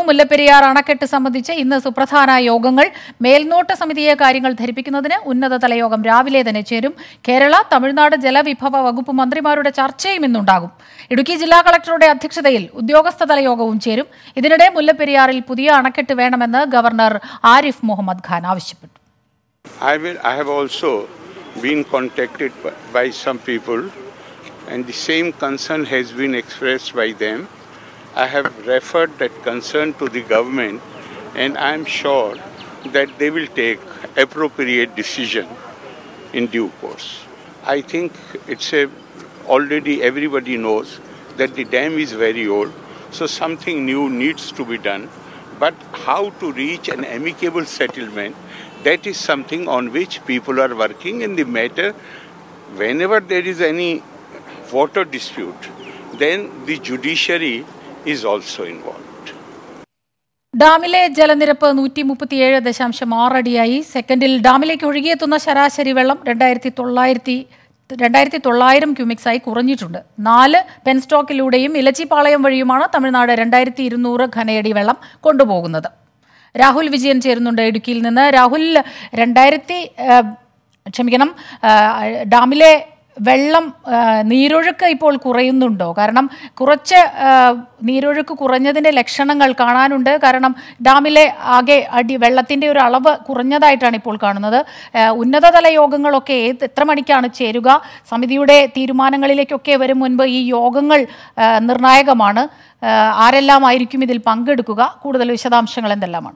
മുല്ലപ്പെരിയാർ അണക്കെട്ട് സംബന്ധിച്ച് ഇന്ന് സുപ്രധാന യോഗങ്ങൾ മേൽനോട്ട സമിതിയെ കാര്യങ്ങൾ ധരിപ്പിക്കുന്നതിന് ഉന്നതതല യോഗം രാവിലെ തന്നെ ചേരും കേരള തമിഴ്നാട് ജലവിഭവ വകുപ്പ് മന്ത്രിമാരുടെ ചർച്ചയും ഇന്നുണ്ടാകും ഇടുക്കി ജില്ലാ കളക്ടറുടെ അധ്യക്ഷതയിൽ ഉദ്യോഗസ്ഥതല യോഗവും ചേരും ഇതിനിടെ മുല്ലപ്പെരിയാറിൽ പുതിയ അണക്കെട്ട് വേണമെന്ന് ഗവർണർ ആരിഫ് മുഹമ്മദ് ഖാൻ ആവശ്യപ്പെട്ടു I will. I have also been contacted b- by some people, and the same concern has been expressed by them. I have referred that concern to the government, and I am sure that they will take appropriate decision in due course. I think it's a already everybody knows that the dam is very old, so something new needs to be done. But how to reach an amicable settlement, that is something on which people are working in the matter. Whenever there is any water dispute, then the judiciary is also involved. ഡാമിലെ ജലനിരപ്പ് നൂറ്റി മുപ്പത്തിയേഴ് ദശാംശം ആറടിയായി സെക്കൻഡിൽ ഡാമിലേക്ക് ഒഴുകിയെത്തുന്ന ശരാശരി വെള്ളം രണ്ടായിരത്തി തൊള്ളായിരത്തി രണ്ടായിരത്തി തൊള്ളായിരം ക്യൂമിക്സായി കുറഞ്ഞിട്ടുണ്ട് നാല് പെൻസ്റ്റോക്കിലൂടെയും ഇലച്ചിപ്പാളയം വഴിയുമാണ് തമിഴ്നാട് രണ്ടായിരത്തി ഇരുന്നൂറ് ഘനയടി വെള്ളം കൊണ്ടുപോകുന്നത് രാഹുൽ വിജയൻ ചേരുന്നുണ്ട് ഇടുക്കിയിൽ നിന്ന് രാഹുൽ രണ്ടായിരത്തി ആ, ക്ഷമിക്കണം ആ, ഡാമിലെ വെള്ളം ആ, നീരൊഴുക്ക് ഇപ്പോൾ കുറയുന്നുണ്ടോ കാരണം കുറച്ച് ആ, നീരൊഴുക്ക് കുറഞ്ഞതിൻ്റെ ലക്ഷണങ്ങൾ കാണാനുണ്ട് കാരണം ഡാമിലെ ആകെ അടി വെള്ളത്തിൻ്റെ ഒരു അളവ് കുറഞ്ഞതായിട്ടാണ് ഇപ്പോൾ കാണുന്നത് ആ, ഉന്നതതല യോഗങ്ങളൊക്കെ ഏത് എത്ര മണിക്കാണ് ചേരുക സമിതിയുടെ തീരുമാനങ്ങളിലേക്കൊക്കെ വരും മുൻപ് ഈ യോഗങ്ങൾ ആ, നിർണായകമാണ് ആ, ആരെല്ലാമായിരിക്കും ഇതിൽ പങ്കെടുക്കുക കൂടുതൽ വിശദാംശങ്ങൾ എന്തെല്ലാമാണ്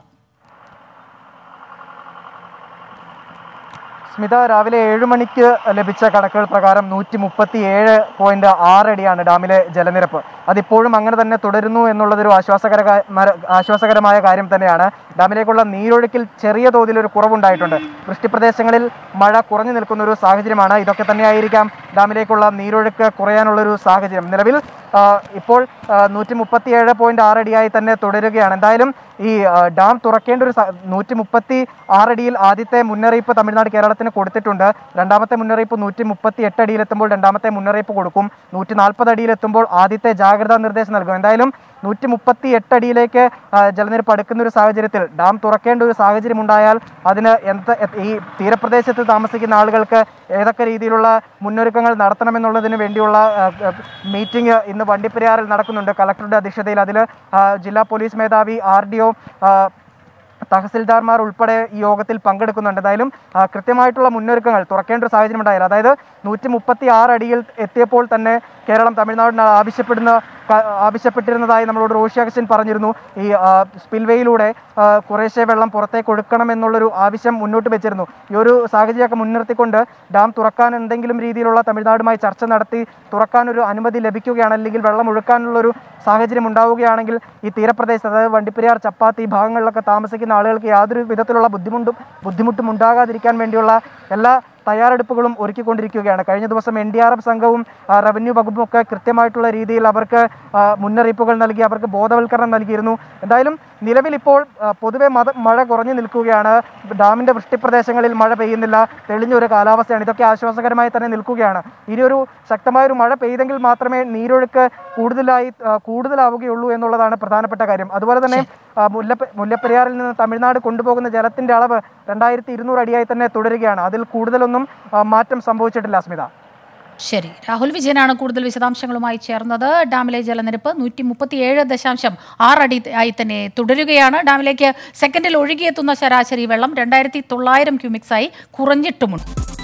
സ്മിത രാവിലെ ഏഴ് മണിക്ക് ലഭിച്ച കണക്കുകൾ പ്രകാരം നൂറ്റി മുപ്പത്തി ഏഴ് പോയിന്റ് ആറ് അടിയാണ് ഡാമിലെ ജലനിരപ്പ് അതിപ്പോഴും അങ്ങനെ തന്നെ തുടരുന്നു എന്നുള്ളതൊരു ആശ്വാസകര ആശ്വാസകരമായ കാര്യം തന്നെയാണ് ഡാമിലേക്കുള്ള നീരൊഴുക്കിൽ ചെറിയ തോതിൽ ഒരു കുറവുണ്ടായിട്ടുണ്ട് വൃഷ്ടിപ്രദേശങ്ങളിൽ മഴ കുറഞ്ഞു നിൽക്കുന്ന ഒരു സാഹചര്യമാണ് ഇതൊക്കെ തന്നെയായിരിക്കാം ഡാമിലേക്കുള്ള നീരൊഴുക്ക് കുറയാനുള്ളൊരു സാഹചര്യം നിലവിൽ ആ, ഇപ്പോൾ നൂറ്റി മുപ്പത്തി ഏഴ് പോയിന്റ് ആറ് അടിയായി തന്നെ തുടരുകയാണ് എന്തായാലും ഈ ആ, ഡാം തുറക്കേണ്ട ഒരു നൂറ്റി മുപ്പത്തി ആറടിയിൽ ആദ്യത്തെ മുന്നറിയിപ്പ് തമിഴ്നാട് കേരളത്തിന് കൊടുത്തിട്ടുണ്ട് രണ്ടാമത്തെ മുന്നറിയിപ്പ് നൂറ്റി മുപ്പത്തി എട്ട് അടിയിലെത്തുമ്പോൾ രണ്ടാമത്തെ മുന്നറിയിപ്പ് കൊടുക്കും നൂറ്റി നാൽപ്പത് അടിയിലെത്തുമ്പോൾ ആദ്യത്തെ ജാഗ്രതാ നിർദ്ദേശം നൽകും എന്തായാലും നൂറ്റി മുപ്പത്തി എട്ട് അടിയിലേക്ക് ആ, ജലനിരപ്പ് അടുക്കുന്ന ഒരു സാഹചര്യത്തിൽ ഡാം തുറക്കേണ്ട ഒരു സാഹചര്യം ഉണ്ടായാൽ അതിന് എന്ത് എ- ഈ തീരപ്രദേശത്ത് താമസിക്കുന്ന ആളുകൾക്ക് ഏതൊക്കെ രീതിയിലുള്ള മുന്നൊരുക്കങ്ങൾ നടത്തണമെന്നുള്ളതിന് വേണ്ടിയുള്ള മീറ്റിംഗ് ഇന്ന് വണ്ടിപ്പെരിയാറിൽ നടക്കുന്നുണ്ട് കളക്ടറുടെ അധ്യക്ഷതയിൽ അതിൽ ജില്ലാ പോലീസ് മേധാവി ആർ ഡി ഒ തഹസിൽദാർമാർ ഉൾപ്പെടെ ഈ യോഗത്തിൽ പങ്കെടുക്കുന്നുണ്ട് എന്തായാലും ആ, കൃത്യമായിട്ടുള്ള മുന്നൊരുക്കങ്ങൾ തുറക്കേണ്ട ഒരു സാഹചര്യം ഉണ്ടായാലും അതായത് നൂറ്റി മുപ്പത്തി ആറ് അടിയിൽ എത്തിയപ്പോൾ തന്നെ കേരളം തമിഴ്നാടിന് ആവശ്യപ്പെടുന്ന ക- ആവശ്യപ്പെട്ടിരുന്നതായി നമ്മളോട് റോഷി അഗസ്റ്റിൻ പറഞ്ഞിരുന്നു ഈ ആ, സ്പിൽവേയിലൂടെ ആ, കുറേശ്ശെ വെള്ളം പുറത്തേക്ക് ഒഴുക്കണം എന്നുള്ളൊരു ആവശ്യം മുന്നോട്ട് വെച്ചിരുന്നു ഈ ഒരു സാഹചര്യമൊക്കെ മുൻനിർത്തിക്കൊണ്ട് ഡാം തുറക്കാൻ എന്തെങ്കിലും രീതിയിലുള്ള തമിഴ്നാടുമായി ചർച്ച നടത്തി തുറക്കാൻ ഒരു അനുമതി ലഭിക്കുകയാണ് അല്ലെങ്കിൽ വെള്ളം ഒഴുക്കാനുള്ള ഒരു സാഹചര്യം ഉണ്ടാവുകയാണെങ്കിൽ ഈ തീരപ്രദേശത്ത് അതായത് വണ്ടിപ്പെരിയാർ ചപ്പാത്തി ഈ ഭാഗങ്ങളിലൊക്കെ താമസിക്കുന്ന ആളുകൾക്ക് യാതൊരു വിധത്തിലുള്ള ബുദ്ധിമുട്ടും ബുദ്ധിമുട്ടും ഉണ്ടാകാതിരിക്കാൻ വേണ്ടിയുള്ള എല്ലാ തയ്യാറെടുപ്പുകളും ഒരുക്കിക്കൊണ്ടിരിക്കുകയാണ് കഴിഞ്ഞ ദിവസം എൻ ഡി ആർ എഫ് സംഘവും ആ, റവന്യൂ വകുപ്പും ഒക്കെ കൃത്യമായിട്ടുള്ള രീതിയിൽ അവർക്ക് ആ, മുന്നറിയിപ്പുകൾ നൽകി അവർക്ക് ബോധവൽക്കരണം നൽകിയിരുന്നു എന്തായാലും നിലവിൽ ഇപ്പോൾ ആ, പൊതുവെ മത മഴ കുറഞ്ഞു നിൽക്കുകയാണ് ഡാമിന്റെ വൃഷ്ടിപ്രദേശങ്ങളിൽ മഴ പെയ്യുന്നില്ല തെളിഞ്ഞ ഒരു കാലാവസ്ഥയാണ് ഇതൊക്കെ ആശ്വാസകരമായി തന്നെ നിൽക്കുകയാണ് ഇനി ഒരു ശക്തമായൊരു മഴ പെയ്തെങ്കിൽ മാത്രമേ നീരൊഴുക്ക് കൂടുതലായി ആ, കൂടുതലാവുകയുള്ളൂ എന്നുള്ളതാണ് പ്രധാനപ്പെട്ട കാര്യം അതുപോലെ തന്നെ ആ, മുല്ലപ്പ മുല്ലപ്പെരിയാറിൽ നിന്ന് തമിഴ്നാട് കൊണ്ടുപോകുന്ന ജലത്തിന്റെ അളവ് രണ്ടായിരത്തി ഇരുന്നൂറ് അടിയായി തന്നെ തുടരുകയാണ് അതിൽ കൂടുതലൊന്നും ആ, മാറ്റം സംഭവിച്ചിട്ടില്ല സ്മിത ശരി രാഹുൽ വിജയനാണ് കൂടുതൽ വിശദാംശങ്ങളുമായി ചേർന്നത് ഡാമിലെ ജലനിരപ്പ് നൂറ്റി മുപ്പത്തിയേഴ് ദശാംശം ആറടി ആയി തന്നെ തുടരുകയാണ് ഡാമിലേക്ക് സെക്കൻഡിൽ ഒഴുകിയെത്തുന്ന ശരാശരി വെള്ളം രണ്ടായിരത്തി തൊള്ളായിരം ക്യൂമിക്സായി കുറഞ്ഞിട്ടുമുണ്ട്